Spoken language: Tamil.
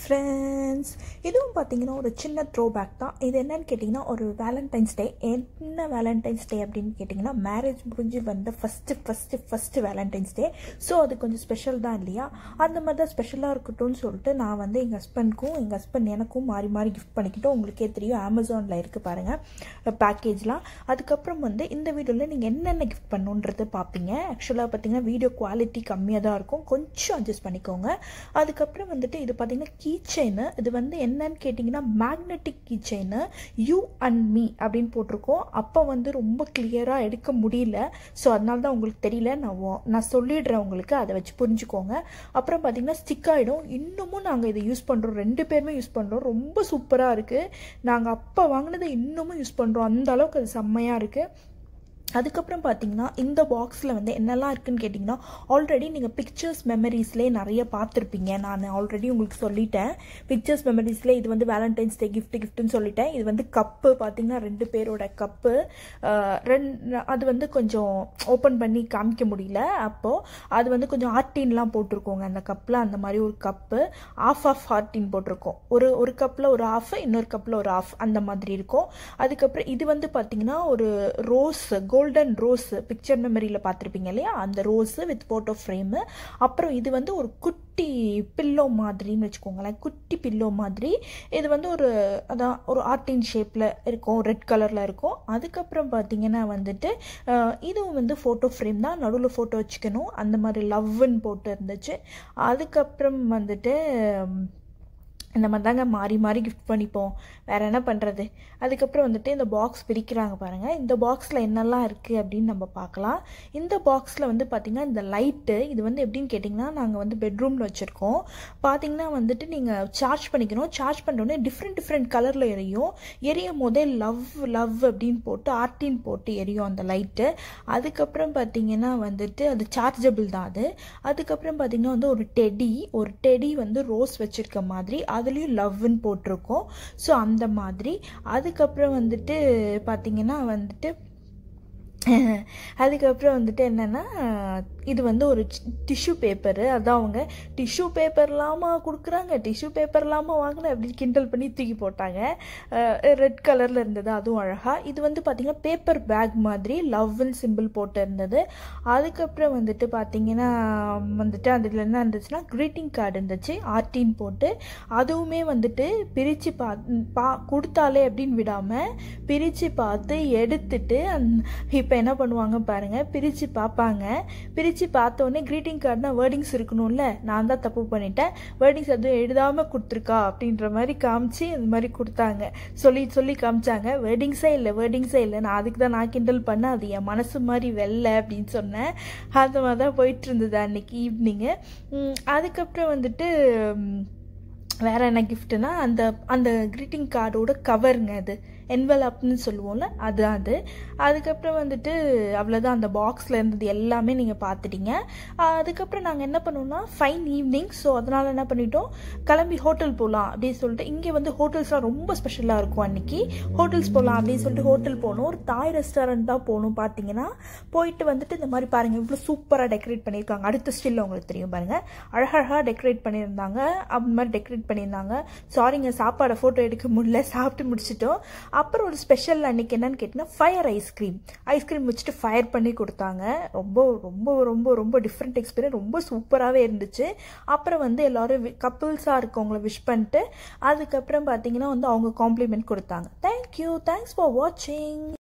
ஃப்ரெண்ட்ஸ் இதுவும் பார்த்தீங்கன்னா ஒரு சின்ன த்ரோ பேக் தான் இது என்னன்னு கேட்டிங்கன்னா ஒரு வேலண்டைன்ஸ் டே என்ன வேலண்டைன்ஸ் டே அப்படின்னு கேட்டிங்கன்னா மேரேஜ் முடிஞ்சு வந்த first first first Valentine's day so அது கொஞ்சம் ஸ்பெஷல் தான் இல்லையா அந்த மாதிரி தான் ஸ்பெஷலாக இருக்கட்டும்னு சொல்லிட்டு நான் வந்து எங்கள் ஹஸ்பண்ட்க்கும் எங்கள் ஹஸ்பண்ட் எனக்கும் மாறி மாறி கிஃப்ட் பண்ணிக்கிட்டோம் உங்களுக்கே தெரியும் அமேசானில் இருக்குது பாருங்கள் பேக்கேஜ்லாம் அதுக்கப்புறம் வந்து இந்த வீடியோவில் நீங்கள் என்னென்ன கிஃப்ட் பண்ணுன்றது பார்ப்பீங்க ஆக்சுவலாக பார்த்தீங்கன்னா வீடியோ குவாலிட்டி கம்மியாக தான் இருக்கும் கொஞ்சம் அட்ஜஸ்ட் பண்ணிக்கோங்க அதுக்கப்புறம் வந்துட்டு இது பார்த்தீங்கன்னா கீ செயின் இது வந்து என்னன்னு கேட்டிங்கன்னா magnetic key chain you and me அப்படின்னு போட்டிருக்கோம் அப்போ வந்து ரொம்ப கிளியராக எடுக்க முடியல ஸோ அதனால தான் உங்களுக்கு தெரியல நான் வா- நான் சொல்லிடுறேன் உங்களுக்கு அதை வச்சு புரிஞ்சுக்கோங்க அப்புறம் பார்த்தீங்கன்னா ஸ்டிக் ஆகிடும் இன்னமும் நாங்கள் இதை யூஸ் பண்ணுறோம் ரெண்டு பேருமே யூஸ் பண்ணுறோம் ரொம்ப சூப்பராக இருக்குது நாங்கள் அப்போ வாங்கினதை இன்னமும் யூஸ் பண்ணுறோம் அந்த அளவுக்கு அது செம்மையாக இருக்குது அதுக்கப்புறம் பார்த்தீங்கன்னா இந்த பாக்ஸில் வந்து என்னெல்லாம் இருக்குன்னு கேட்டிங்கன்னா ஆல்ரெடி நீங்கள் பிக்சர்ஸ் மெமரிஸ்லேயே நிறைய பார்த்துருப்பீங்க நான் ஆல்ரெடி உங்களுக்கு சொல்லிட்டேன் பிக்சர்ஸ் மெமரிஸில் இது வந்து வேலண்டைன்ஸ் டே gift கிஃப்ட்னு சொல்லிட்டேன் இது வந்து கப்பு பார்த்தீங்கன்னா ரெண்டு பேரோட கப்பு ரெண்டு அது வந்து கொஞ்சம் ஓப்பன் பண்ணி காமிக்க முடியல அப்போது அது வந்து கொஞ்சம் ஆர்டின்லாம் போட்டிருக்கோங்க அந்த கப்பில் அந்த மாதிரி ஒரு கப்பு ஆஃப் ஆஃப் ஆர்டின் போட்டிருக்கோம் ஒரு ஒரு கப்பில் ஒரு ஆஃப் இன்னொரு கப்பில் ஒரு ஆஃப் அந்த மாதிரி இருக்கும் அதுக்கப்புறம் இது வந்து பார்த்தீங்கன்னா ஒரு ரோஸ் கோல்டன் ரோஸ் பிக்சர் மெமரியில் பார்த்துருப்பீங்க இல்லையா அந்த ரோஸு வித் ஃபோட்டோ ஃப்ரேமு அப்புறம் இது வந்து ஒரு குட்டி பில்லோ மாதிரின்னு வச்சுக்கோங்களேன் குட்டி பில்லோ மாதிரி இது வந்து ஒரு அதான் ஒரு ஆர்டின் ஷேப்பில் இருக்கும் ரெட் கலரில் இருக்கும் அதுக்கப்புறம் பார்த்தீங்கன்னா வந்துட்டு அஹ், இதுவும் வந்து ஃபோட்டோ ஃப்ரேம் தான் நடுவில் ஃபோட்டோ வச்சுக்கணும் அந்த மாதிரி லவ்னு போட்டு இருந்துச்சு அதுக்கப்புறம் வந்துட்டு உம், இந்த மாதிரி தாங்க மாறி மாறி கிஃப்ட் பண்ணிப்போம் வேறு என்ன பண்ணுறது அதுக்கப்புறம் வந்துட்டு இந்த பாக்ஸ் பிரிக்கிறாங்க பாருங்கள் இந்த பாக்ஸில் என்னெல்லாம் இருக்குது அப்படின்னு நம்ம பார்க்கலாம் இந்த பாக்ஸில் வந்து பார்த்திங்கன்னா இந்த லைட்டு இது வந்து எப்படின்னு கேட்டிங்கன்னா நாங்கள் வந்து பெட்ரூமில் வச்சுருக்கோம் பார்த்தீங்கன்னா வந்துட்டு நீங்கள் சார்ஜ் பண்ணிக்கணும் சார்ஜ் பண்ணுறோன்னே டிஃப்ரெண்ட் டிஃப்ரெண்ட் கலரில் எரியும் எரியும் போதே லவ் லவ் அப்படின்னு போட்டு ஆர்டின் போட்டு எரியும் அந்த லைட்டு அதுக்கப்புறம் பார்த்தீங்கன்னா வந்துட்டு அது சார்ஜபிள் தான் அது அதுக்கப்புறம் பார்த்தீங்கன்னா வந்து ஒரு டெடி ஒரு டெடி வந்து ரோஸ் வச்சிருக்க மாதிரி அதுலேயும் லவ்னு போட்டிருக்கோம் ஸோ அந்த மாதிரி அதுக்கப்புறம் வந்துட்டு பார்த்தீங்கன்னா வந்துட்டு அதுக்கப்புறம் வந்துட்டு என்னென்னா இது வந்து ஒரு டிஷ்யூ பேப்பரு அதான் அவங்க டிஷ்யூ பேப்பர்லாமா கொடுக்குறாங்க டிஷ்யூ பேப்பர்லாமா வாங்கினேன் அப்படின்னு கிண்டல் பண்ணி தூக்கி போட்டாங்க ரெட் கலரில் இருந்தது அதுவும் அழகாக இது வந்து பார்த்திங்கன்னா பேப்பர் பேக் மாதிரி லவ்னு சிம்பிள் போட்டு இருந்தது அதுக்கப்புறம் வந்துட்டு பார்த்திங்கன்னா வந்துட்டு அதில் என்ன இருந்துச்சுன்னா க்ரீட்டிங் கார்டு இருந்துச்சு ஆர்டின் போட்டு அதுவுமே வந்துட்டு பிரித்து பா பா கொடுத்தாலே அப்படின்னு விடாமல் பிரித்து பார்த்து எடுத்துட்டு அந் இப்போ என்ன பண்ணுவாங்க பாருங்கள் பிரித்து பார்ப்பாங்க பிரித்து பார்த்தோன்னே க்ரீட்டிங் கார்டுனா வேர்டிங்ஸ் இருக்கணும்ல நான் தான் தப்பு பண்ணிட்டேன் வேர்டிங்ஸ் எதுவும் எழுதாமல் கொடுத்துருக்கா அப்படின்ற மாதிரி காமிச்சு இந்த மாதிரி கொடுத்தாங்க சொல்லி சொல்லி காமிச்சாங்க வேர்டிங்ஸே இல்லை வேர்டிங்ஸே இல்லை நான் அதுக்கு தான் நான் கிண்டல் பண்ணேன் அது என் மனசு மாதிரி வெள்ளை அப்படின்னு சொன்னேன் அந்த மாதிரி தான் போயிட்டு இருந்தது அன்னைக்கு ஈவினிங்கு அதுக்கப்புறம் வந்துட்டு ம், வேற என்ன கிஃப்ட்னா அந்த அந்த க்ரீட்டிங் கார்டோட கவருங்க அது என்வலப்னு சொல்லுவோம்ல அது அது அதுக்கப்புறம் வந்துட்டு அவ்வளோதான் அந்த பாக்ஸில் இருந்தது எல்லாமே நீங்கள் பார்த்துட்டீங்க ஆஹ் அதுக்கப்புறம் நாங்கள் என்ன பண்ணோம்னா ஃபைன் ஈவினிங் ஸோ அதனால் என்ன பண்ணிட்டோம் கிளம்பி ஹோட்டல் போகலாம் அப்படின்னு சொல்லிட்டு இங்கே வந்து ஹோட்டல்ஸ்லாம் ரொம்ப ஸ்பெஷலாக இருக்கும் அன்னைக்கு ஹோட்டல்ஸ் போகலாம் அப்படின்னு சொல்லிட்டு ஹோட்டல் போகணும் ஒரு தாய் ரெஸ்டாரண்ட் தான் போகணும் பார்த்தீங்கன்னா போயிட்டு வந்துட்டு இந்த மாதிரி பாருங்கள் இவ்வளோ சூப்பராக டெக்கரேட் பண்ணியிருக்காங்க அடுத்த ஸ்டில் உங்களுக்கு தெரியும் பாருங்கள் அழகழகாக டெக்கரேட் பண்ணியிருந்தாங்க அந்த மாதிரி டெக்கரேட் பண்ணியிருந்தாங்க சாரிங்க சாப்பாடை ஃபோட்டோ எடுக்க முடியல சாப்பிட்டு முடிச்சிட்டோம் அப்புறம் ஒரு ஸ்பெஷல் அன்னைக்கு என்னன்னு கேட்டிங்கன்னா ஃபயர் ஐஸ்கிரீம் ஐஸ்கிரீம் வச்சுட்டு ஃபயர் பண்ணி கொடுத்தாங்க ரொம்ப ரொம்ப ரொம்ப ரொம்ப டிஃப்ரெண்ட் எக்ஸ்பீரியன்ஸ் ரொம்ப சூப்பராகவே இருந்துச்சு அப்புறம் வந்து எல்லோரும் கப்புள்ஸாக இருக்கவங்கள விஷ் பண்ணிட்டு அதுக்கப்புறம் பார்த்தீங்கன்னா வந்து அவங்க காம்ப்ளிமெண்ட் கொடுத்தாங்க தேங்க்யூ தேங்க்ஸ் ஃபார் வாட்சிங்